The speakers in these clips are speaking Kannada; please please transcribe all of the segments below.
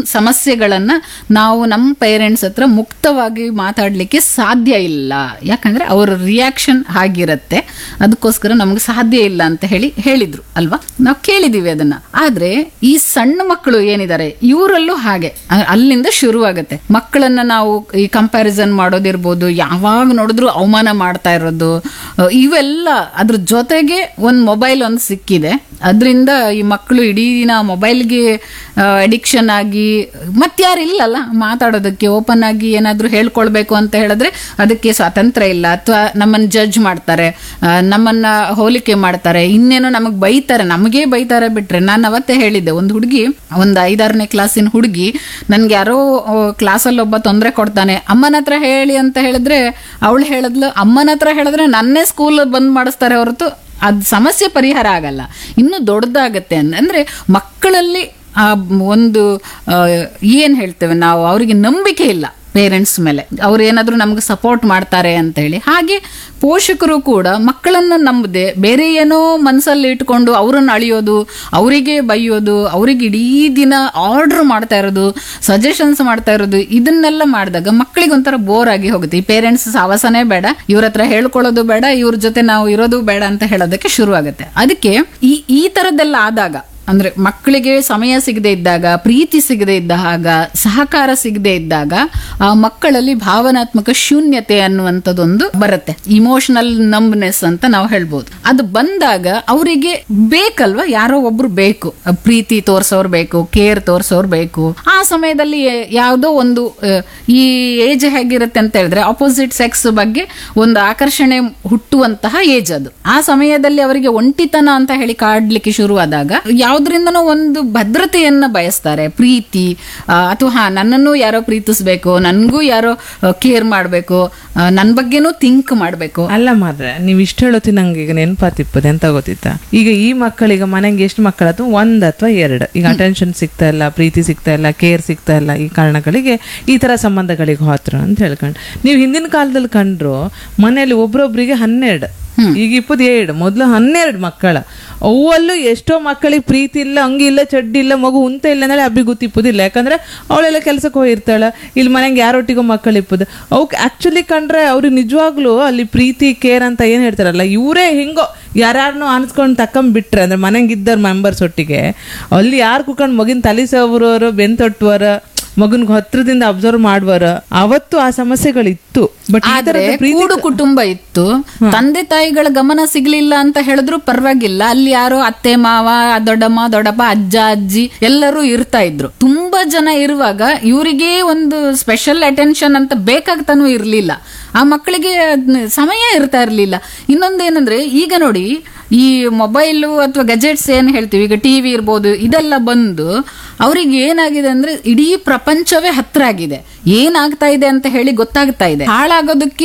ಸಮಸ್ಯೆಗಳನ್ನ ನಾವು ನಮ್ಮ ಪೇರೆಂಟ್ಸ್ ಹತ್ರ ಮುಕ್ತವಾಗಿ ಮಾತಾಡ್ಲಿಕ್ಕೆ ಸಾಧ್ಯ ಇಲ್ಲ ಯಾಕಂದ್ರೆ ಅವರ ರಿಯಾಕ್ಷನ್ ಆಗಿರತ್ತೆ ಅದಕ್ಕೋಸ್ಕರ ನಮ್ಗೆ ಸಾಧ್ಯ ಇಲ್ಲ ಅಂತ ಹೇಳಿ ಹೇಳಿದ್ರು ಅಲ್ವಾ ನಾವು ಕೇಳಿದೀವಿ ಅದನ್ನ ಆದ್ರೆ ಈ ಸಣ್ಣ ಮಕ್ಕಳು ಏನಿದ್ದಾರೆ ಇವರಲ್ಲೂ ಹಾಗೆ ಅ- ಅಲ್ಲಿಂದ ಶುರುವಾಗತ್ತೆ ಮಕ್ಕಳನ್ನ ನಾವು ಈ ಕಂಪ್ಯಾರಿಸನ್ ಮಾಡೋದಿರ್ಬೋದು ಯಾವಾಗ ನೋಡಿದ್ರು ಅವಮಾನ ಮಾಡ್ತಾ ಇರೋದು ಅ, ಇವೆಲ್ಲ ಅದ್ರ ಜೊತೆಗೆ ಒಂದ್ ಮೊಬೈಲ್ ಒಂದು ಸಿಕ್ಕಿದೆ ಅದರಿಂದ ಈ ಮಕ್ಕಳು ಇಡೀ ದಿನ ಮೊಬೈಲ್ಗೆ ಅಡಿಕ್ಷನ್ ಆಗಿ ಮತ್ಯಾರು ಇಲ್ಲಲ್ಲ ಮಾತಾಡೋದಕ್ಕೆ ಓಪನ್ ಆಗಿ ಏನಾದ್ರೂ ಹೇಳ್ಕೊಳ್ಬೇಕು ಅಂತ ಹೇಳಿದ್ರೆ ಅದಕ್ಕೆ ಸ್ವಾತಂತ್ರ್ಯ ಇಲ್ಲ ಅಥವಾ ನಮ್ಮನ್ನ ಜಡ್ಜ್ ಮಾಡ್ತಾರೆ ಆ, ನಮ್ಮನ್ನ ಹೋಲಿಕೆ ಮಾಡ್ತಾರೆ ಇನ್ನೇನೋ ನಮಗ್ ಬೈತಾರೆ ನಮಗೇ ಬೈತಾರೆ ಬಿಟ್ರೆ ನಾನು ಅವತ್ತೇ ಹೇಳಿದ್ದೆ ಒಂದು ಹುಡುಗಿ ಒಂದು ಐದಾರನೇ ಕ್ಲಾಸಿನ ಹುಡುಗಿ ನನ್ಗೆ ಯಾರೋ ಕ್ಲಾಸಲ್ಲಿ ಒಬ್ಬ ತೊಂದರೆ ಕೊಡ್ತಾನೆ ಅಮ್ಮನ ಹತ್ರ ಹೇಳಿ ಅಂತ ಹೇಳಿದ್ರೆ ಅವಳು ಹೇಳಿದ್ಲು ಅಮ್ಮನ ಹತ್ರ ಹೇಳಿದ್ರೆ ನನ್ನೇ ಸ್ಕೂಲ್ ಬಂದ್ ಮಾಡಿಸ್ತಾರೆ ಹೊರತು ಅದ್ ಸಮಸ್ಯೆ ಪರಿಹಾರ ಆಗಲ್ಲ ಇನ್ನು ದೊಡ್ಡದಾಗತ್ತೆ ಅನ್- ಅಂದ್ರೆ ಮಕ್ಕಳಲ್ಲಿ ಆ ಒಂದು ಆ, ಏನ್ ಹೇಳ್ತೇವೆ ನಾವು ಅವರಿಗೆ ನಂಬಿಕೆ ಇಲ್ಲ ಪೇರೆಂಟ್ಸ್ ಮೇಲೆ ಅವ್ರು ಏನಾದರೂ ನಮ್ಗೆ ಸಪೋರ್ಟ್ ಮಾಡ್ತಾರೆ ಅಂತ ಹೇಳಿ ಹಾಗೆ ಪೋಷಕರು ಕೂಡ ಮಕ್ಕಳನ್ನ ನಂಬದೆ ಬೇರೆ ಏನೋ ಮನಸ್ಸಲ್ಲಿ ಇಟ್ಕೊಂಡು ಅವರನ್ನ ಅಳಿಯೋದು ಅವರಿಗೆ ಬೈಯೋದು ಅವ್ರಿಗೆ ಇಡೀ ದಿನ ಆರ್ಡರ್ ಮಾಡ್ತಾ ಇರೋದು ಸಜೆಷನ್ಸ್ ಮಾಡ್ತಾ ಇರೋದು ಇದನ್ನೆಲ್ಲ ಮಾಡಿದಾಗ ಮಕ್ಕಳಿಗೆ ಒಂಥರ ಬೋರ್ ಆಗಿ ಹೋಗುತ್ತೆ ಈ ಪೇರೆಂಟ್ಸ್ ಸಾವಾಸನೇ ಬೇಡ ಇವ್ರ ಹತ್ರ ಹೇಳ್ಕೊಳ್ಳೋದು ಬೇಡ ಇವ್ರ ಜೊತೆ ನಾವು ಇರೋದು ಬೇಡ ಅಂತ ಹೇಳೋದಕ್ಕೆ ಶುರು ಆಗುತ್ತೆ ಅದಕ್ಕೆ ಈ ಈ ತರದ್ದೆಲ್ಲ ಆದಾಗ ಅಂದ್ರೆ ಮಕ್ಕಳಿಗೆ ಸಮಯ ಸಿಗದೆ ಇದ್ದಾಗ ಪ್ರೀತಿ ಸಿಗದೆ ಇದ್ದಾಗ ಸಹಕಾರ ಸಿಗದೆ ಇದ್ದಾಗ ಆ ಮಕ್ಕಳಲ್ಲಿ ಭಾವನಾತ್ಮಕ ಶೂನ್ಯತೆ ಅನ್ನುವಂಥದ್ದೊಂದು ಬರುತ್ತೆ ಇಮೋಷನಲ್ ನಂಬ್ನೆಸ್ ಅಂತ ನಾವು ಹೇಳ್ಬೋದು ಅದು ಬಂದಾಗ ಅವರಿಗೆ ಬೇಕಲ್ವಾ ಯಾರೋ ಒಬ್ರು ಬೇಕು ಆ ಪ್ರೀತಿ ತೋರ್ಸೋರ್ ಬೇಕು ಕೇರ್ ತೋರ್ಸೋರ್ ಬೇಕು ಆ ಸಮಯದಲ್ಲಿ ಯಾವುದೋ ಒಂದು ಆ, ಈ ಏಜ್ ಹೇಗಿರುತ್ತೆ ಅಂತ ಹೇಳಿದ್ರೆ ಅಪೋಸಿಟ್ ಸೆಕ್ಸ್ ಬಗ್ಗೆ ಒಂದು ಆಕರ್ಷಣೆ ಹುಟ್ಟುವಂತಹ ಏಜ್ ಅದು ಆ ಸಮಯದಲ್ಲಿ ಅವರಿಗೆ ಒಂಟಿತನ ಅಂತ ಹೇಳಿ ಕಾಡ್ಲಿಕ್ಕೆ ಶುರುವಾದಾಗ ಯಾವ್ದ್ರಿಂದನೋ ಒಂದು ಭದ್ರತೆಯನ್ನ ಬಯಸ್ತಾರೆ ಪ್ರೀತಿ ಆ, ಅಥವಾ ಹಾ ನನ್ನನ್ನು ಯಾರೋ ಪ್ರೀತಿಸ್ಬೇಕು ನನ್ಗೂ ಯಾರೋ ಕೇರ್ ಮಾಡ್ಬೇಕು ಆ, ನನ್ ಬಗ್ಗೆನೂ ಥಿಂಕ್ ಮಾಡ್ಬೇಕು ಅಲ್ಲ ಮಾತ್ರ ನೀವು ಇಷ್ಟು ಹೇಳೋತಿ ನಂಗೆ ಈಗ ನೆನಪಾತಿಪ್ಪದೆ ಅಂತ ಗೊತ್ತಿತ್ತಾ ಈಗ ಈ ಮಕ್ಕಳಿಗೆ ಮನೆಗೆ ಎಷ್ಟು ಮಕ್ಕಳ ಅಥವಾ ಒಂದ್ ಅಥವಾ ಎರಡು ಈಗ ಅಟೆನ್ಷನ್ ಸಿಗ್ತಾ ಇಲ್ಲ ಪ್ರೀತಿ ಸಿಗ್ತಾ ಇಲ್ಲ ಕೇರ್ ಸಿಗ್ತಾ ಇಲ್ಲ ಈ ಕಾರಣಗಳಿಗೆ ಈ ತರ ಸಂಬಂಧಗಳಿಗೆ ಹೋತ್ರ ಅಂತ ಹೇಳ್ಕೊಂಡು ನೀವು ಹಿಂದಿನ ಕಾಲದಲ್ಲಿ ಕಂಡ್ರು ಮನೆಯಲ್ಲಿ ಒಬ್ರೊಬ್ರಿಗೆ ಹನ್ನೆರಡು ಈಗ ಇಪ್ಪದು ಏಳು ಮೊದಲು ಹನ್ನೆರಡು ಮಕ್ಕಳ ಅವಲ್ಲೂ ಎಷ್ಟೋ ಮಕ್ಕಳಿಗೆ ಪ್ರೀತಿ ಇಲ್ಲ ಹಂಗೆ ಇಲ್ಲ ಚಡ್ಡಿ ಇಲ್ಲ ಮಗು ಉಂತ ಇಲ್ಲ ಅಂದ್ರೆ ಅಬ್ಬಿ ಗೊತ್ತಿಪ್ಪುದಿಲ್ಲ ಯಾಕಂದ್ರೆ ಅವಳೆಲ್ಲ ಕೆಲ್ಸಕ್ಕೆ ಹೋಗಿರ್ತಾಳ ಇಲ್ಲಿ ಮನೆಗೆ ಯಾರೊಟ್ಟಿಗೂ ಮಕ್ಕಳು ಇಪ್ಪದು ಅವಕ್ಕೆ ಆಕ್ಚುಲಿ ಕಂಡ್ರೆ ಅವ್ರಿಗೆ ನಿಜವಾಗ್ಲೂ ಅಲ್ಲಿ ಪ್ರೀತಿ ಕೇರ್ ಅಂತ ಏನ್ ಹೇಳ್ತಾರಲ್ಲ ಇವರೇ ಹಿಂಗೋ ಯಾರ್ಯಾರನ್ನೂ ಅನ್ಸ್ಕೊಂಡು ತಕೊಂಬಿಟ್ರೆ ಅಂದ್ರೆ ಮನೆಗೆ ಇದ್ದವ್ರ ಮೆಂಬರ್ಸ್ ಒಟ್ಟಿಗೆ ಅಲ್ಲಿ ಯಾರು ಕುತ್ಕೊಂಡು ಮಗಿನ ತಲೆ ಸವರೋರು ಬೆನ್ ತೊಟ್ಟುವರ ಮಗನ್ಗೆ ಹತ್ರದಿಂದ ಅಬ್ಸರ್ವ್ ಮಾಡುವರ ಅವತ್ತು ಆ ಸಮಸ್ಯೆಗಳಿತ್ತು ಬಟ್ ಈ ಆದ್ರೆ ಥರದ ಪ್ರೀತಿ ಕೂಡು ಕುಟುಂಬ ಇತ್ತು ತಂದೆ ತಾಯಿಗಳ ಗಮನ ಸಿಗ್ಲಿಲ್ಲ ಅಂತ ಹೇಳಿದ್ರು ಪರವಾಗಿಲ್ಲ ಅಲ್ಲಿ ಯಾರೋ ಅತ್ತೆ ಮಾವ ದೊಡ್ಡಮ್ಮ ದೊಡ್ಡಪ್ಪ ಅಜ್ಜ ಅಜ್ಜಿ ಎಲ್ಲರೂ ಇರ್ತಾ ಇದ್ರು ತುಂಬಾ ಜನ ಇರುವಾಗ ಇವರಿಗೆ ಒಂದು ಸ್ಪೆಷಲ್ ಅಟೆನ್ಷನ್ ಅಂತ ಬೇಕಾಗ್ತಾನೂ ಇರ್ಲಿಲ್ಲ ಆ ಮಕ್ಕಳಿಗೆ ಅದ್ನ ಸಮಯ ಇರ್ತಾ ಇರ್ಲಿಲ್ಲ ಇನ್ನೊಂದೇನಂದ್ರೆ ಈಗ ನೋಡಿ ಈ ಮೊಬೈಲು ಅಥವಾ ಗಜೆಟ್ಸ್ ಏನ್ ಹೇಳ್ತೀವಿ ಈಗ ಟಿವಿ ಇರ್ಬೋದು ಇದೆಲ್ಲ ಬಂದು ಅವರಿಗೆ ಏನಾಗಿದೆ ಅಂದ್ರೆ ಇಡೀ ಪ್ರಪಂಚವೇ ಹತ್ರ ಆಗಿದೆ ಏನಾಗ್ತಾ ಇದೆ ಅಂತ ಹೇಳಿ ಗೊತ್ತಾಗ್ತಾ ಇದೆ ಹಾಳಾಗೋದಕ್ಕೆ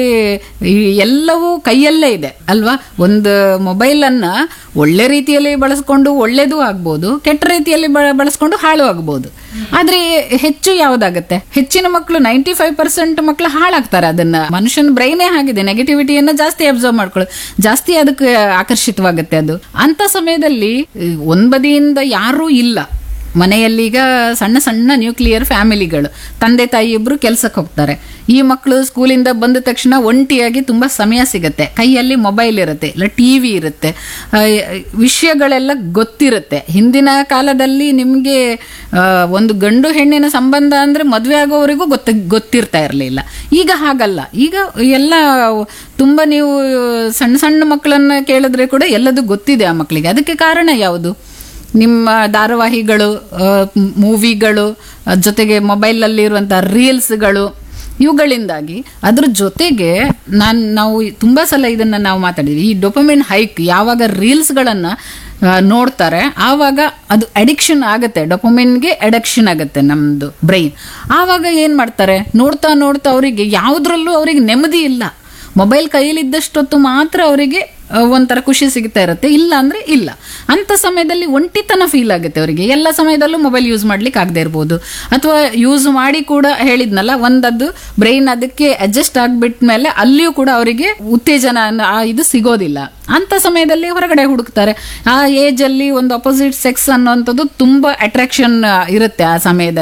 ಈ ಎಲ್ಲವೂ ಕೈಯಲ್ಲೇ ಇದೆ ಅಲ್ವಾ ಒಂದು ಮೊಬೈಲ್ ಅನ್ನ ಒಳ್ಳೆ ರೀತಿಯಲ್ಲಿ ಬಳಸ್ಕೊಂಡು ಒಳ್ಳೇದು ಆಗ್ಬೋದು ಕೆಟ್ಟ ರೀತಿಯಲ್ಲಿ ಬ- ಬಳಸ್ಕೊಂಡು ಹಾಳು ಆಗ್ಬೋದು ಆದ್ರೆ ಹೆಚ್ಚು ಯಾವ್ದಾಗತ್ತೆ ಹೆಚ್ಚಿನ ಮಕ್ಕಳು ನೈಂಟಿ ಫೈವ್ ಪರ್ಸೆಂಟ್ ಮಕ್ಕಳು ಹಾಳಾಗ್ತಾರೆ ಅದನ್ನ ಮನುಷ್ಯನ ಬ್ರೈನೇ ಆಗಿದೆ ನೆಗೆಟಿವಿಟಿಯನ್ನ ಜಾಸ್ತಿ ಅಬ್ಸರ್ವ್ ಮಾಡ್ಕೊಳ್ಳೋದು ಜಾಸ್ತಿ ಅದಕ್ಕೆ ಆಕರ್ಷಿತವಾಗುತ್ತೆ ಅದು ಅಂತ ಸಮಯದಲ್ಲಿ ಈ ಒಂದ್ ಬದಿಯಿಂದ ಯಾರೂ ಇಲ್ಲ ಮನೆಯಲ್ಲಿ ಈಗ ಸಣ್ಣ ಸಣ್ಣ ನ್ಯೂಕ್ಲಿಯರ್ ಫ್ಯಾಮಿಲಿಗಳು ತಂದೆ ತಾಯಿ ಇಬ್ರು ಕೆಲ್ಸಕ್ಕೆ ಹೋಗ್ತಾರೆ ಈ ಮಕ್ಕಳು ಸ್ಕೂಲಿಂದ ಬಂದ ತಕ್ಷಣ ಒಂಟಿಯಾಗಿ ತುಂಬಾ ಸಮಯ ಸಿಗತ್ತೆ ಕೈಯಲ್ಲಿ ಮೊಬೈಲ್ ಇರುತ್ತೆ ಇಲ್ಲ ಟಿವಿ ಇರುತ್ತೆ ಆ, ವಿಷಯಗಳೆಲ್ಲ ಗೊತ್ತಿರುತ್ತೆ ಹಿಂದಿನ ಕಾಲದಲ್ಲಿ ನಿಮಗೆ ಒಂದು ಗಂಡು ಹೆಣ್ಣಿನ ಸಂಬಂಧ ಅಂದ್ರೆ ಮದುವೆ ಆಗೋವರೆಗೂ ಗೊತ್ತ ಗೊತ್ತಿರ್ತಾ ಇರಲಿಲ್ಲ ಈಗ ಹಾಗಲ್ಲ ಈಗ ಎಲ್ಲ ತುಂಬಾ ನೀವು ಸಣ್ಣ ಸಣ್ಣ ಮಕ್ಕಳನ್ನ ಕೇಳಿದ್ರೆ ಕೂಡ ಎಲ್ಲದೂ ಗೊತ್ತಿದೆ ಆ ಮಕ್ಕಳಿಗೆ ಅದಕ್ಕೆ ಕಾರಣ ಯಾವುದು ನಿಮ್ಮ ಧಾರಾವಾಹಿಗಳು ಮೂವಿಗಳು ಜೊತೆಗೆ ಮೊಬೈಲಲ್ಲಿ ಇರುವಂತಹ ರೀಲ್ಸ್ಗಳು ಇವುಗಳಿಂದಾಗಿ ಅದ್ರ ಜೊತೆಗೆ ನಾನು ನಾವು ತುಂಬಾ ಸಲ ಇದನ್ನ ನಾವು ಮಾತಾಡಿದ್ವಿ ಈ ಡೊಪಮಿನ್ ಹೈಕ್ ಯಾವಾಗ ರೀಲ್ಸ್ಗಳನ್ನ ಆ, ನೋಡ್ತಾರೆ ಆವಾಗ ಅದು ಅಡಿಕ್ಷನ್ ಆಗುತ್ತೆ ಡೊಪಮಿನ್ಗೆ ಅಡಿಕ್ಷನ್ ಆಗುತ್ತೆ ನಮ್ದು ಬ್ರೈನ್ ಆವಾಗ ಏನ್ ಮಾಡ್ತಾರೆ ನೋಡ್ತಾ ನೋಡ್ತಾ ಅವರಿಗೆ ಯಾವುದ್ರಲ್ಲೂ ಅವರಿಗೆ ನೆಮ್ಮದಿ ಇಲ್ಲ ಮೊಬೈಲ್ ಕೈಯಲ್ಲಿದ್ದಷ್ಟೊತ್ತು ಮಾತ್ರ ಅವರಿಗೆ ಆ, ಒಂಥರ ಖುಷಿ ಸಿಗ್ತಾ ಇರುತ್ತೆ ಇಲ್ಲ ಅಂದ್ರೆ ಇಲ್ಲ ಅಂತ ಸಮಯದಲ್ಲಿ ಒಂಟಿತನ ಫೀಲ್ ಆಗುತ್ತೆ ಅವರಿಗೆ ಎಲ್ಲ ಸಮಯದಲ್ಲೂ ಮೊಬೈಲ್ ಯೂಸ್ ಮಾಡ್ಲಿಕ್ಕೆ ಆಗದೆ ಇರ್ಬೋದು ಅಥವಾ ಯೂಸ್ ಮಾಡಿ ಕೂಡ ಹೇಳಿದ್ನಲ್ಲ ಒಂದದ್ದು ಬ್ರೈನ್ ಅದಕ್ಕೆ ಅಡ್ಜಸ್ಟ್ ಆಗ್ಬಿಟ್ಮೇಲೆ ಅಲ್ಲಿಯೂ ಕೂಡ ಅವರಿಗೆ ಉತ್ತೇಜನ ಅನ್ನೋ ಆ ಇದು ಸಿಗೋದಿಲ್ಲ ಅಂತ ಸಮಯದಲ್ಲಿ ಹೊರಗಡೆ ಹುಡುಕ್ತಾರೆ ಆ ಏಜ್ ಅಲ್ಲಿ ಒಂದು ಅಪೋಸಿಟ್ ಸೆಕ್ಸ್ ಅನ್ನೋಂಥದ್ದು ತುಂಬಾ ಅಟ್ರಾಕ್ಷನ್ ಇರುತ್ತೆ ಆ ಸಮಯದಲ್ಲಿ